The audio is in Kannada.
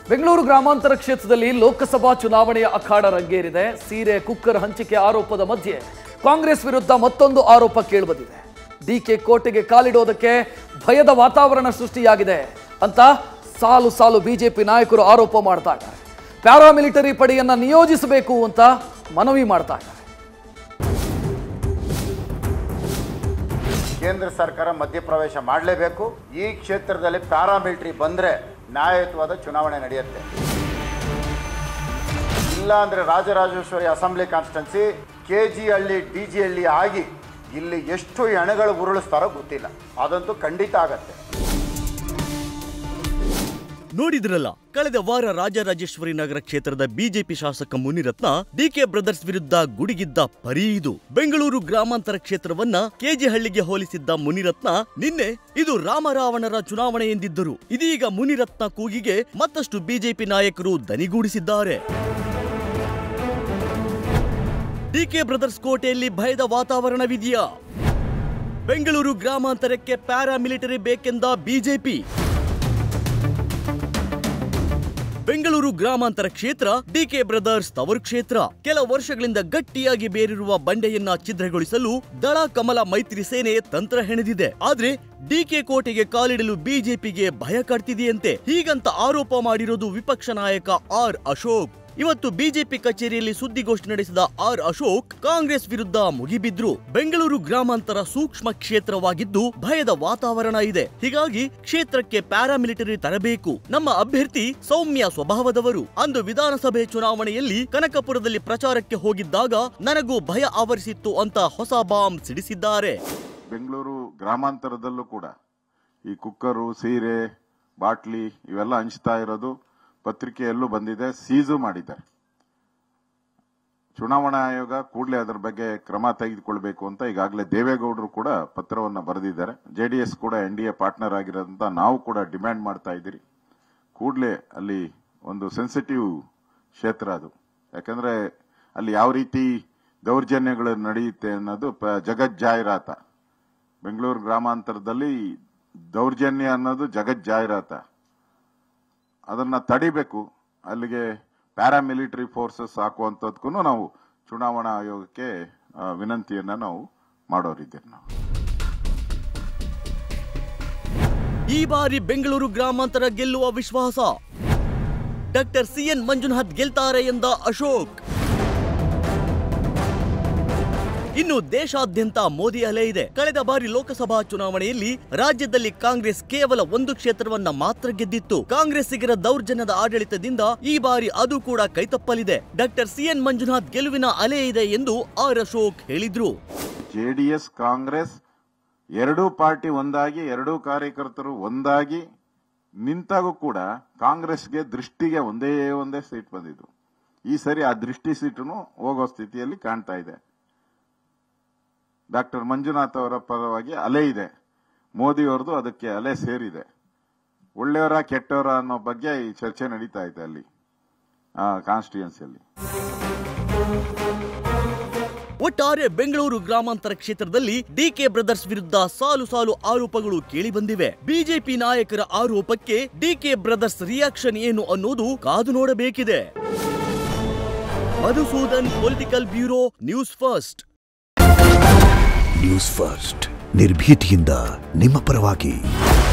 ಬೆಂಗಳೂರು ಗ್ರಾಮಾಂತರ ಕ್ಷೇತ್ರದಲ್ಲಿ ಲೋಕಸಭಾ ಚುನಾವಣೆಯ ಅಖಾಡ ರಂಗೇರಿದೆ ಸೀರೆ ಕುಕ್ಕರ್ ಹಂಚಿಕೆ ಆರೋಪದ ಮಧ್ಯೆ ಕಾಂಗ್ರೆಸ್ ವಿರುದ್ಧ ಮತ್ತೊಂದು ಆರೋಪ ಕೇಳಿಬಂದಿದೆ ಡಿಕೆ ಕೋಟೆಗೆ ಕಾಲಿಡೋದಕ್ಕೆ ಭಯದ ವಾತಾವರಣ ಸೃಷ್ಟಿಯಾಗಿದೆ ಅಂತ ಸಾಲು ಸಾಲು ಬಿಜೆಪಿ ನಾಯಕರು ಆರೋಪ ಮಾಡ್ತಾ ಇದ್ದಾರೆ ಪ್ಯಾರಾಮಿಲಿಟರಿ ಪಡೆಯನ್ನ ನಿಯೋಜಿಸಬೇಕು ಅಂತ ಮನವಿ ಮಾಡ್ತಾ ಇದ್ದಾರೆ ಕೇಂದ್ರ ಸರ್ಕಾರ ಮಧ್ಯಪ್ರವೇಶ ಮಾಡಲೇಬೇಕು ಈ ಕ್ಷೇತ್ರದಲ್ಲಿ ಪ್ಯಾರಾಮಿಲಿಟರಿ ಬಂದರೆ ನ್ಯಾಯಯುತವಾದ ಚುನಾವಣೆ ನಡೆಯುತ್ತೆ ಇಲ್ಲ ಅಂದರೆ Rajarajeshwari assembly constituency K G Halli D G Halli ಆಗಿ ಇಲ್ಲಿ ಎಷ್ಟು ಹೆಣಗಳು ಉರುಳಿಸ್ತಾರೋ ಗೊತ್ತಿಲ್ಲ ಅದಂತೂ ಖಂಡಿತ ಆಗತ್ತೆ ನೋಡಿದ್ರಲ್ಲ ಕಳೆದ ವಾರ ರಾಜರಾಜೇಶ್ವರಿ ನಗರ ಕ್ಷೇತ್ರದ ಬಿಜೆಪಿ ಶಾಸಕ ಮುನಿರತ್ನ ಡಿಕೆ ಬ್ರದರ್ಸ್ ವಿರುದ್ಧ ಗುಡಿಗಿದ್ದ ಪರಿ ಇದು ಬೆಂಗಳೂರು ಗ್ರಾಮಾಂತರ ಕ್ಷೇತ್ರವನ್ನ ಕೆಜಿಹಳ್ಳಿಗೆ ಹೋಲಿಸಿದ್ದ ಮುನಿರತ್ನ ನಿನ್ನೆ ಇದು ರಾಮರಾವಣರ ಚುನಾವಣೆ ಎಂದಿದ್ದರು ಇದೀಗ ಮುನಿರತ್ನ ಕೂಗಿಗೆ ಮತ್ತಷ್ಟು ಬಿಜೆಪಿ ನಾಯಕರು ದನಿಗೂಡಿಸಿದ್ದಾರೆ ಡಿಕೆ ಬ್ರದರ್ಸ್ ಕೋಟೆಯಲ್ಲಿ ಭಯದ ವಾತಾವರಣವಿದೆಯಾ ಬೆಂಗಳೂರು ಗ್ರಾಮಾಂತರಕ್ಕೆ ಪ್ಯಾರಾಮಿಲಿಟರಿ ಬೇಕೆಂದ ಬಿಜೆಪಿ ಬೆಂಗಳೂರು ಗ್ರಾಮಾಂತರ ಕ್ಷೇತ್ರ ಡಿಕೆ ಬ್ರದರ್ಸ್ ತವರು ಕ್ಷೇತ್ರ ಕೆಲ ವರ್ಷಗಳಿಂದ ಗಟ್ಟಿಯಾಗಿ ಬೇರಿರುವ ಬಂಡೆಯನ್ನ ಛಿದ್ರಗೊಳಿಸಲು ದಳ ಕಮಲ ಮೈತ್ರಿ ಸೇನೆ ತಂತ್ರ ಹೆಣೆದಿದೆ ಆದ್ರೆ ಡಿಕೆ ಕೋಟೆಗೆ ಕಾಲಿಡಲು ಬಿಜೆಪಿಗೆ ಭಯ ಕಾಡ್ತಿದೆಯಂತೆ ಹೀಗಂತ ಆರೋಪ ಮಾಡಿರೋದು ವಿಪಕ್ಷ ನಾಯಕ ಆರ್ ಅಶೋಕ್ ಇವತ್ತು ಬಿಜೆಪಿ ಕಚೇರಿಯಲ್ಲಿ ಸುದ್ದಿಗೋಷ್ಠಿ ನಡೆಸಿದ ಆರ್ ಅಶೋಕ್ ಕಾಂಗ್ರೆಸ್ ವಿರುದ್ಧ ಮುಗಿಬಿದ್ರು ಬೆಂಗಳೂರು ಗ್ರಾಮಾಂತರ ಸೂಕ್ಷ್ಮ ಕ್ಷೇತ್ರವಾಗಿದ್ದು ಭಯದ ವಾತಾವರಣ ಇದೆ ಹೀಗಾಗಿ ಕ್ಷೇತ್ರಕ್ಕೆ ಪ್ಯಾರಾಮಿಲಿಟರಿ ತರಬೇಕು ನಮ್ಮ ಅಭ್ಯರ್ಥಿ ಸೌಮ್ಯ ಸ್ವಭಾವದವರು ಅಂದು ವಿಧಾನಸಭೆ ಚುನಾವಣೆಯಲ್ಲಿ ಕನಕಪುರದಲ್ಲಿ ಪ್ರಚಾರಕ್ಕೆ ಹೋಗಿದ್ದಾಗ ನನಗೂ ಭಯ ಆವರಿಸಿತ್ತು ಅಂತ ಹೊಸ ಬಾಂಬ್ ಸಿಡಿಸಿದ್ದಾರೆ ಬೆಂಗಳೂರು ಗ್ರಾಮಾಂತರದಲ್ಲೂ ಕೂಡ ಈ ಕುಕ್ಕರು ಸೀರೆ ಬಾಟ್ಲಿ ಇವೆಲ್ಲ ಹಂಚ್ತಾ ಇರೋದು ಪತ್ರಿಕೆಯಲ್ಲೂ ಬಂದಿದೆ ಸೀಸು ಮಾಡಿದ್ದಾರೆ ಚುನಾವಣಾ ಆಯೋಗ ಕೂಡಲೇ ಅದರ ಬಗ್ಗೆ ಕ್ರಮ ತೆಗೆದುಕೊಳ್ಬೇಕು ಅಂತ ಈಗಾಗಲೇ ದೇವೇಗೌಡರು ಕೂಡ ಪತ್ರವನ್ನ ಬರೆದಿದ್ದಾರೆ ಜೆಡಿಎಸ್ ಕೂಡ ಎನ್ ಡಿ ಎ ಪಾರ್ಟ್ನರ್ ಆಗಿರೋದ್ರಿಂದ ನಾವು ಕೂಡ ಡಿಮ್ಯಾಂಡ್ ಮಾಡ್ತಾ ಇದ್ದೀರಿ ಕೂಡಲೇ ಅಲ್ಲಿ ಒಂದು ಸೆನ್ಸಿಟಿವ್ ಕ್ಷೇತ್ರ ಅದು ಯಾಕಂದ್ರೆ ಅಲ್ಲಿ ಯಾವ ರೀತಿ ದೌರ್ಜನ್ಯಗಳು ನಡೆಯುತ್ತೆ ಅನ್ನೋದು ಪ- ಜಗಜ್ಜಾಹಿರಾತ ಬೆಂಗಳೂರು ಗ್ರಾಮಾಂತರದಲ್ಲಿ ದೌರ್ಜನ್ಯ ಅನ್ನೋದು ಜಗಜ್ಜಾಹಿರಾತ ಅದನ್ನ ತಡಿಬೇಕು ಅಲ್ಲಿಗೆ ಪ್ಯಾರಾಮಿಲಿಟರಿ ಫೋರ್ಸಸ್ ಹಾಕುವಂಥದ್ಕೂ ನಾವು ಚುನಾವಣಾ ಆಯೋಗಕ್ಕೆ ಆ, ವಿನಂತಿಯನ್ನ ನಾವು ಮಾಡೋರಿದ್ದೇವೆ ನಾವು ಈ ಬಾರಿ ಬೆಂಗಳೂರು ಗ್ರಾಮಾಂತರ ಗೆಲ್ಲುವ ವಿಶ್ವಾಸ ಡಾಕ್ಟರ್ ಸಿಎನ್ ಮಂಜುನಾಥ್ ಗೆಲ್ತಾರೆ ಎಂದ ಅಶೋಕ್ ಇನ್ನು ದೇಶಾದ್ಯಂತ ಮೋದಿ ಅಲೆ ಇದೆ ಕಳೆದ ಬಾರಿ ಲೋಕಸಭಾ ಚುನಾವಣೆಯಲ್ಲಿ ರಾಜ್ಯದಲ್ಲಿ ಕಾಂಗ್ರೆಸ್ ಕೇವಲ ಒಂದು ಕ್ಷೇತ್ರವನ್ನ ಮಾತ್ರ ಗೆದ್ದಿತ್ತು ಕಾಂಗ್ರೆಸ್ಸಿಗರ ದೌರ್ಜನ್ಯದ ಆಡಳಿತದಿಂದ ಈ ಬಾರಿ ಅದು ಕೂಡ ಕೈತಪ್ಪಲಿದೆ ಡಾಕ್ಟರ್ ಸಿಎನ್ ಮಂಜುನಾಥ್ ಗೆಲುವಿನ ಅಲೆ ಇದೆ ಎಂದು ಆರ್ ಅಶೋಕ್ ಹೇಳಿದ್ರು ಜೆಡಿಎಸ್ ಕಾಂಗ್ರೆಸ್ ಎರಡೂ ಪಾರ್ಟಿ ಒಂದಾಗಿ ಎರಡೂ ಕಾರ್ಯಕರ್ತರು ಒಂದಾಗಿ ನಿಂತಾಗೂ ಕೂಡ ಕಾಂಗ್ರೆಸ್ಗೆ ದೃಷ್ಟಿಗೆ ಒಂದೇ ಒಂದೇ ಸೀಟ್ ಬಂದಿದ್ದು ಈ ಸರಿ ಆ ದೃಷ್ಟಿ ಸೀಟು ಹೋಗೋ ಸ್ಥಿತಿಯಲ್ಲಿ ಕಾಣ್ತಾ ಇದೆ ಡಾಕ್ಟರ್ ಮಂಜುನಾಥ್ ಅವರ ಪರವಾಗಿ ಅಲೆ ಇದೆ ಮೋದಿ ಅವ್ರದ್ದು ಅದಕ್ಕೆ ಅಲೆ ಸೇರಿದೆ ಒಳ್ಳೆಯವರ ಕೆಟ್ಟವರ ಅನ್ನೋ ಬಗ್ಗೆ ಈ ಚರ್ಚೆ ನಡೀತಾ ಇದೆ ಅಲ್ಲಿ ಕಾನ್ಸ್ಟಿಟ್ಯೂನ್ಸಿಯಲ್ಲಿ ಒಟ್ಟಾರೆ ಬೆಂಗಳೂರು ಗ್ರಾಮಾಂತರ ಕ್ಷೇತ್ರದಲ್ಲಿ ಡಿಕೆ ಬ್ರದರ್ಸ್ ವಿರುದ್ಧ ಸಾಲು ಸಾಲು ಆರೋಪಗಳು ಕೇಳಿ ಬಂದಿವೆ ಬಿಜೆಪಿ ನಾಯಕರ ಆರೋಪಕ್ಕೆ ಡಿಕೆ ಬ್ರದರ್ಸ್ ರಿಯಾಕ್ಷನ್ ಏನು ಅನ್ನೋದು ಕಾದು ನೋಡಬೇಕಿದೆ Madhusudan political bureau news first news first ನಿರ್ಭೀತಿಯಿಂದ ನಿಮ್ಮ ಪರವಾಗಿ